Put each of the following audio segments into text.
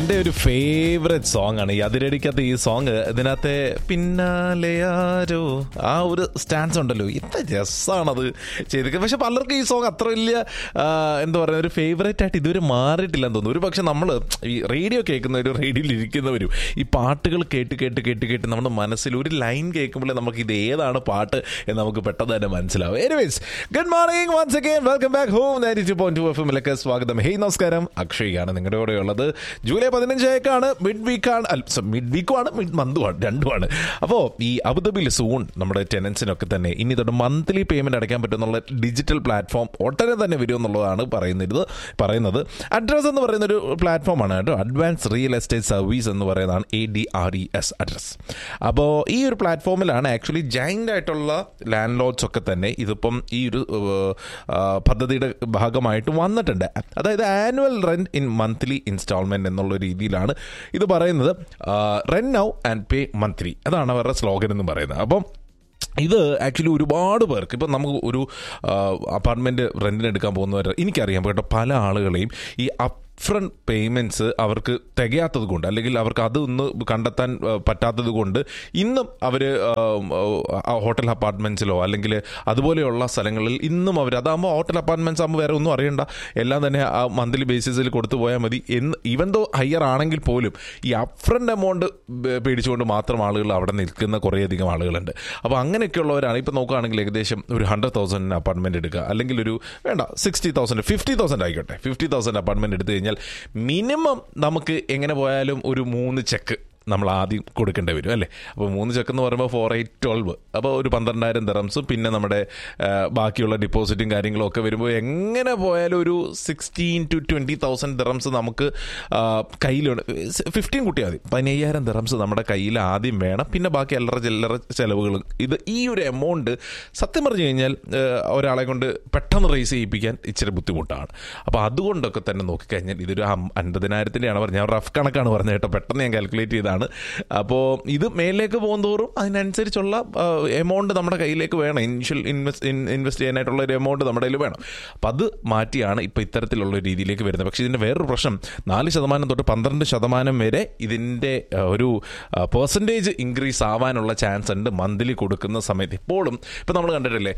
എൻ്റെ ഒരു favourite song ആണ് ഈ അതിരടിക്കകത്ത് ഈ സോങ് ഇതിനകത്തെ പിന്നാലെയാരോ ആ ഒരു സ്റ്റാൻസ് ഉണ്ടല്ലോ എത്ര രസമാണത് ചെയ്തിരിക്കുന്നത് പക്ഷെ പലർക്കും ഈ സോങ് അത്ര വലിയ ആ, എന്താ പറയുക ഒരു ഫേവറേറ്റ് ആയിട്ട് ഇതുവരെ മാറിയിട്ടില്ലെന്ന് തോന്നുന്നു ഒരു പക്ഷെ നമ്മൾ ഈ റേഡിയോ കേൾക്കുന്നവരും റേഡിയോയിൽ ഇരിക്കുന്നവരും ഈ പാട്ടുകൾ കേട്ട് കേട്ട് കേട്ട് കേട്ട് നമ്മുടെ മനസ്സിൽ ഒരു ലൈൻ കേൾക്കുമ്പോഴേ നമുക്ക് ഇത് ഏതാണ് പാട്ട് എന്ന് നമുക്ക് പെട്ടെന്ന് തന്നെ മനസ്സിലാവും anyways good morning once again welcome back home ninety two point two F എമ്മിലേക്ക് സ്വാഗതം ഹേയ് നമസ്കാരം അക്ഷയാണ് നിങ്ങളുടെ കൂടെ ഉള്ളത് ജൂലൈ പതിനഞ്ചേക്കാണ് മിഡ് വീക്കാണ് മിഡ് വീക്കുമാണ് മിഡ് മന്തുമാണ് രണ്ടുമാണ് അപ്പോൾ ഈ അബുദാബിയിൽ സൂൺ നമ്മുടെ ടെനൻസിനൊക്കെ തന്നെ ഇനി തൊട്ട് മന്ത്ലി പേയ്മെന്റ് അടയ്ക്കാൻ പറ്റുന്നുള്ള ഡിജിറ്റൽ പ്ലാറ്റ്ഫോം ഉടനെ തന്നെ വരും എന്നുള്ളതാണ് പറയുന്നത് പറയുന്നത് അഡ്രസ് എന്ന് പറയുന്ന ഒരു പ്ലാറ്റ്ഫോമാണ് കേട്ടോ അഡ്വാൻസ് റിയൽ എസ്റ്റേറ്റ് സർവീസ് എന്ന് പറയുന്നതാണ് A D R E S address അപ്പോൾ ഈ ഒരു പ്ലാറ്റ്ഫോമിലാണ് ആക്ച്വലി ജൈൻ്റ് ആയിട്ടുള്ള ലാൻഡ് ലോഡ്സ് ഒക്കെ തന്നെ ഇതിപ്പം ഈ ഒരു ഏഹ്, ആ, പദ്ധതിയുടെ ഭാഗമായിട്ട് വന്നിട്ടുണ്ട് അതായത് annual rent in monthly instalment എന്നുള്ള രീതിയിലാണ് ഇത് പറയുന്നത് rent now and pay monthly അതാണ് അവരുടെ സ്ലോഗൻ എന്ന് പറയുന്നത് അപ്പം ഇത് ആക്ച്വലി ഒരുപാട് പേർക്ക് ഇപ്പം നമുക്ക് ഒരു അപ്പാർട്ട്മെൻറ്റ് റെൻറ്റിന് എടുക്കാൻ പോകുന്നവർ എനിക്കറിയാം കേട്ടോ പല ആളുകളെയും ഈ അപ് ഫ്രണ്ട് പേയ്മെൻറ്റ്സ് അവർക്ക് തികയാത്തത് കൊണ്ട് അല്ലെങ്കിൽ അവർക്ക് അതൊന്ന് കണ്ടെത്താൻ ആ, പറ്റാത്തത് കൊണ്ട് ഇന്നും അവർ ഹോട്ടൽ അപ്പാർട്ട്മെൻറ്റ്സിലോ അല്ലെങ്കിൽ അതുപോലെയുള്ള സ്ഥലങ്ങളിൽ ഇന്നും അവർ അതാകുമ്പോൾ ഹോട്ടൽ അപ്പാർട്ട്മെൻറ്റ്സ് ആകുമ്പോൾ വേറെ ഒന്നും അറിയണ്ട എല്ലാം തന്നെ ആ മന്ത്ലി ബേസിസിൽ കൊടുത്തു പോയാൽ മതി എന്ന് ഈവൻ ദോ ഹയർ ആണെങ്കിൽ പോലും ഈ അപ്രണ്ട് എമൗണ്ട് പേടിച്ചുകൊണ്ട് മാത്രം ആളുകൾ അവിടെ നിൽക്കുന്ന കുറേയധികം ആളുകളുണ്ട് അപ്പോൾ അങ്ങനെയൊക്കെയുള്ളവരാണ് ഇപ്പോൾ നോക്കുകയാണെങ്കിൽ ഏകദേശം ഒരു ഹൺഡ്രഡ് തൗസൻഡ് അപ്പാർട്ട്മെൻറ്റ് എടുക്കുക അല്ലെങ്കിൽ ഒരു വേണ്ട സിക്സ്റ്റി തൗസൻഡ് ഫിഫ്റ്റി തൗസൻഡ് ആയിക്കോട്ടെ ഫിഫ്റ്റി തൗസൻഡ് അപ്പാർട്ട്മെൻറ്റ് എടുത്തു കഴിഞ്ഞാൽ മിനിമം നമുക്ക് എങ്ങനെ പോയാലും ഒരു മൂന്ന് ചെക്ക് നമ്മൾ ആദ്യം കൊടുക്കേണ്ടി വരും അല്ലേ അപ്പോൾ മൂന്ന് ചെക്ക് എന്ന് പറയുമ്പോൾ ഫോർ എയ്റ്റ് ട്വൽവ് അപ്പോൾ ഒരു പന്ത്രണ്ടായിരം ദിറംസും പിന്നെ നമ്മുടെ ആ, ബാക്കിയുള്ള ഡിപ്പോസിറ്റും കാര്യങ്ങളും ഒക്കെ വരുമ്പോൾ എങ്ങനെ പോയാലും ഒരു sixteen to twenty thousand dirhams നമുക്ക് ആ, കയ്യിലുണ്ട് ഫിഫ്റ്റീൻ കൂട്ടിയാൽ മതി പതിനയ്യായിരം ദിറംസ് നമ്മുടെ കയ്യിൽ ആദ്യം വേണം പിന്നെ ബാക്കി അല്ലറ ചില്ലറ ചിലവുകളും ഇത് ഈ ഒരു എമൗണ്ട് സത്യം പറഞ്ഞു കഴിഞ്ഞാൽ ആ, ഒരാളെ കൊണ്ട് പെട്ടെന്ന് റേസ് ചെയ്യിപ്പിക്കാൻ ഇച്ചിരി ബുദ്ധിമുട്ടാണ് അപ്പോൾ അതുകൊണ്ടൊക്കെ തന്നെ നോക്കിക്കഴിഞ്ഞാൽ ഇതൊരു അം- അൻപതിനായിരത്തിൻ്റെയാണ് പറഞ്ഞത് ഞാൻ റഫ് കണക്കാണ് പറഞ്ഞത് കേട്ടോ പെട്ടെന്ന് ഞാൻ കാൽക്കുലേറ്റ് ചെയ്തതാണ് അപ്പോൾ ഇത് മേലിലേക്ക് പോകുന്തോറും അതിനനുസരിച്ചുള്ള എമൗണ്ട് നമ്മുടെ കയ്യിലേക്ക് വേണം ഇനിഷ്യൽ ഇൻവെസ്റ്റ് ഇൻവെസ്റ്റ് ചെയ്യാനായിട്ടുള്ള ഒരു എമൗണ്ട് നമ്മുടെ കയ്യിൽ വേണം അപ്പം അത് മാറ്റിയാണ് ഇപ്പോൾ ഇത്തരത്തിലുള്ള ഒരു രീതിയിലേക്ക് വരുന്നത് പക്ഷേ ഇതിൻ്റെ വേറൊരു പ്രശ്നം നാല് ശതമാനം തൊട്ട് പന്ത്രണ്ട് ശതമാനം വരെ ഇതിൻ്റെ ആ, ഒരു പെർസെൻറ്റേജ് ഇൻക്രീസ് ആവാനുള്ള ചാൻസ് ഉണ്ട് മന്ത്ലി കൊടുക്കുന്ന സമയത്ത് ഇപ്പോഴും ഇപ്പം നമ്മൾ കണ്ടിട്ടില്ലേ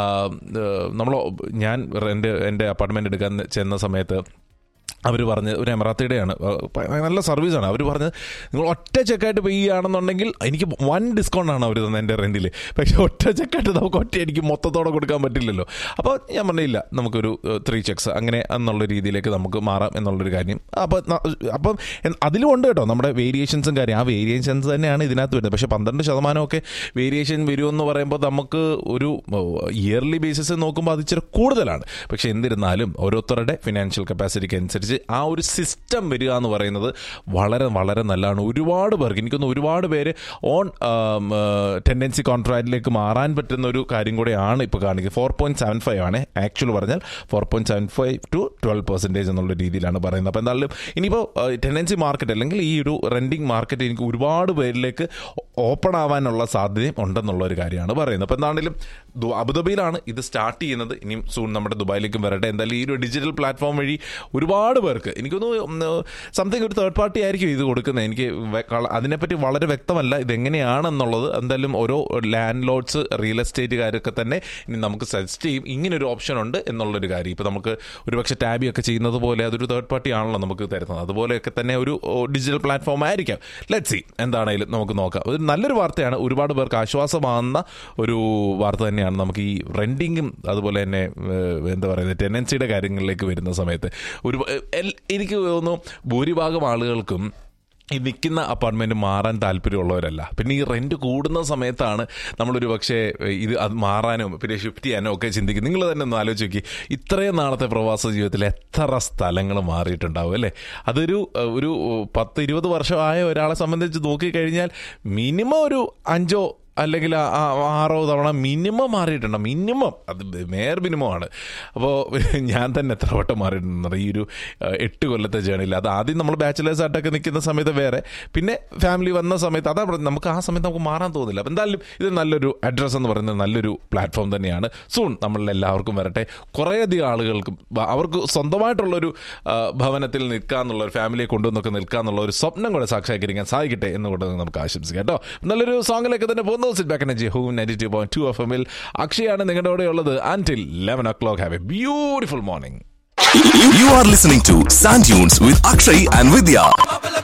നമ്മൾ ഞാൻ എൻ്റെ എൻ്റെ അപ്പാർട്ട്മെൻറ്റ് എടുക്കാൻ ചെന്ന സമയത്ത് അവർ പറഞ്ഞ് ഒരു എമറാത്തിയുടെയാണ് ഏഹ് നല്ല സർവീസാണ് അവർ പറഞ്ഞത് നിങ്ങൾ ഒറ്റ ചെക്കായിട്ട് പേ ചെയ്യുകയാണെന്നുണ്ടെങ്കിൽ എനിക്ക് വൺ ഡിസ്കൗണ്ട് ആണ് അവർ തന്നെ എൻ്റെ റെൻറ്റിൽ പക്ഷേ ഒറ്റ ചെക്കായിട്ട് നമുക്ക് ഒറ്റ എനിക്ക് മൊത്തത്തോടെ കൊടുക്കാൻ പറ്റില്ലല്ലോ അപ്പോൾ ഞാൻ പറഞ്ഞില്ല നമുക്കൊരു ത്രീ ചെക്സ് അങ്ങനെ എന്നുള്ള രീതിയിലേക്ക് നമുക്ക് മാറാം എന്നുള്ളൊരു കാര്യം അപ്പോൾ ന- അപ്പം എൻ- അതിലും ഉണ്ട് കേട്ടോ നമ്മുടെ വേരിയേഷൻസും കാര്യം ആ വേരിയേഷൻസ് തന്നെയാണ് ഇതിനകത്ത് വരുന്നത് പക്ഷേ പന്ത്രണ്ട് ശതമാനമൊക്കെ വേരിയേഷൻ വരുമെന്ന് പറയുമ്പോൾ നമുക്ക് ഒരു ഇയർലി ബേസിസ് നോക്കുമ്പോൾ അത് ഇച്ചിരി കൂടുതലാണ് പക്ഷേ എന്നിരുന്നാലും ഓരോരുത്തരുടെ ഫിനാൻഷ്യൽ കപ്പാസിറ്റിക്ക് അനുസരിച്ച് ആ ഒരു സിസ്റ്റം വരിക എന്ന് പറയുന്നത് വളരെ വളരെ നല്ലതാണ് ഒരുപാട് പേർക്ക് എനിക്കൊന്ന് ഒരുപാട് പേര് ഓൺ ടെൻഡൻസി കോൺട്രാക്റ്റിലേക്ക് മാറാൻ പറ്റുന്ന ഒരു കാര്യം കൂടെയാണ് ഇപ്പോൾ കാണിക്കുന്നത് ഫോർ പോയിന്റ് സെവൻ ഫൈവ് ആണ് ആക്ച്വൽ പറഞ്ഞാൽ four point seven five to twelve percentage എന്നുള്ള രീതിയിലാണ് പറയുന്നത് അപ്പോൾ എന്തായാലും ഇനിയിപ്പോൾ ടെൻഡൻസി മാർക്കറ്റ് അല്ലെങ്കിൽ ഈ ഒരു റെൻറ്റിങ് മാർക്കറ്റ് എനിക്ക് ഒരുപാട് പേരിലേക്ക് ഓപ്പൺ ആവാനുള്ള സാധ്യതയും ഉണ്ടെന്നുള്ള ഒരു കാര്യമാണ് പറയുന്നത് അപ്പോൾ എന്താണെങ്കിലും ദു- അബുദാബിയിലാണ് ഇത് സ്റ്റാർട്ട് ചെയ്യുന്നത് ഇനിയും സൂൺ നമ്മുടെ ദുബായിലേക്കും വരട്ടെ എന്തായാലും ഈ ഒരു ഡിജിറ്റൽ പ്ലാറ്റ്ഫോം വഴി ഒരുപാട് പേർക്ക് എനിക്കൊന്ന് സംതിങ് ഒരു തേർഡ് പാർട്ടി ആയിരിക്കും ഇത് കൊടുക്കുന്നത് എനിക്ക് വെ- കള- അതിനെപ്പറ്റി വളരെ വ്യക്തമല്ല ഇതെങ്ങനെയാണെന്നുള്ളത് എന്തായാലും ഓരോ ലാൻഡ് ലോഡ്സ് റിയൽ എസ്റ്റേറ്റുകാരൊക്കെ തന്നെ ഇനി നമുക്ക് സജസ്റ്റ് ചെയ്യും ഇങ്ങനെ ഒരു ഓപ്ഷൻ ഉണ്ട് എന്നുള്ളൊരു കാര്യം ഇപ്പോൾ നമുക്ക് ഒരുപക്ഷെ ടാബി ഒക്കെ ചെയ്യുന്നത് പോലെ അതൊരു തേർഡ് പാർട്ടി ആണല്ലോ നമുക്ക് തരുന്നത് അതുപോലെയൊക്കെ തന്നെ ഒരു ഡിജിറ്റൽ പ്ലാറ്റ്ഫോം ആയിരിക്കാം ലെറ്റ് സി എന്താണെങ്കിലും നമുക്ക് നോക്കാം ഒരു നല്ലൊരു വാർത്തയാണ് ഒരുപാട് പേർക്ക് ആശ്വാസമാകുന്ന ഒരു വാർത്ത തന്നെയാണ് നമുക്ക് ഈ റെൻറ്റിങ്ങും അതുപോലെ തന്നെ ഏഹ്, എന്താ പറയുന്നത് ടെനൻസിയുടെ കാര്യങ്ങളിലേക്ക് വരുന്ന സമയത്ത് ഒരു എൽ- എനിക്ക് തോന്നുന്നു ഭൂരിഭാഗം ആളുകൾക്കും ഈ നിൽക്കുന്ന അപ്പാർട്ട്മെൻറ്റ് മാറാൻ താല്പര്യമുള്ളവരല്ല പിന്നെ ഈ റെൻറ്റ് കൂടുന്ന സമയത്താണ് നമ്മളൊരു പക്ഷേ ഇത് അത് മാറാനും പിന്നെ ഷിഫ്റ്റ് ചെയ്യാനോ ഒക്കെ ചിന്തിക്കും നിങ്ങൾ തന്നെ ഒന്ന് ആലോചിച്ച് നോക്കി ഇത്രയും നാളത്തെ പ്രവാസ ജീവിതത്തിൽ എത്ര സ്ഥലങ്ങൾ മാറിയിട്ടുണ്ടാവും അല്ലേ അതൊരു ഏഹ്, ഒരു പത്ത് ഇരുപത് വർഷമായ ഒരാളെ സംബന്ധിച്ച് നോക്കിക്കഴിഞ്ഞാൽ മിനിമം ഒരു അഞ്ചോ അല്ലെങ്കിൽ ആ- ആ ആറോ തവണ മിനിമം മാറിയിട്ടുണ്ട് മിനിമം അത് മേയർ മിനിമം ആണ് അപ്പോൾ ഞാൻ തന്നെ എത്ര വട്ടം മാറിയിട്ടുണ്ട് ഈ ഒരു ആ, എട്ട് കൊല്ലത്തെ ജേണിയിൽ അത് ആദ്യം നമ്മൾ ബാച്ചിലേഴ്സ് ആയിട്ടൊക്കെ നിൽക്കുന്ന സമയത്ത് വേറെ പിന്നെ ഫാമിലി വന്ന സമയത്ത് അതാ പറഞ്ഞത് നമുക്ക് ആ സമയത്ത് നമുക്ക് മാറാൻ തോന്നില്ല അപ്പം എന്തായാലും ഇത് നല്ലൊരു അഡ്രസ്സ് എന്ന് പറയുന്നത് നല്ലൊരു പ്ലാറ്റ്ഫോം തന്നെയാണ് സൂൺ നമ്മളിൽ എല്ലാവർക്കും വരട്ടെ കുറേയധികം ആളുകൾക്ക് ബ- അവർക്ക് സ്വന്തമായിട്ടുള്ളൊരു ആ, ഭവനത്തിൽ നിൽക്കുക എന്നുള്ള ഒരു ഫാമിലിയെ കൊണ്ടുവന്നൊക്കെ നിൽക്കുക എന്നുള്ള ഒരു സ്വപ്നം കൂടെ സാക്ഷാത്കരിക്കാൻ സാധിക്കട്ടെ എന്നുകൊണ്ട് നമുക്ക് ആശംസിക്കാം കേട്ടോ നല്ലൊരു സോങ്ങിലേക്ക് തന്നെ പോകുന്നു sit back energy home ninety two point two F എമ്മിൽ അക്ഷയാണ് നിങ്ങളുടെ കൂടെ ഉള്ളത് until eleven o'clock have a beautiful morning You are listening to Sand Dunes with Akshay and Vidya.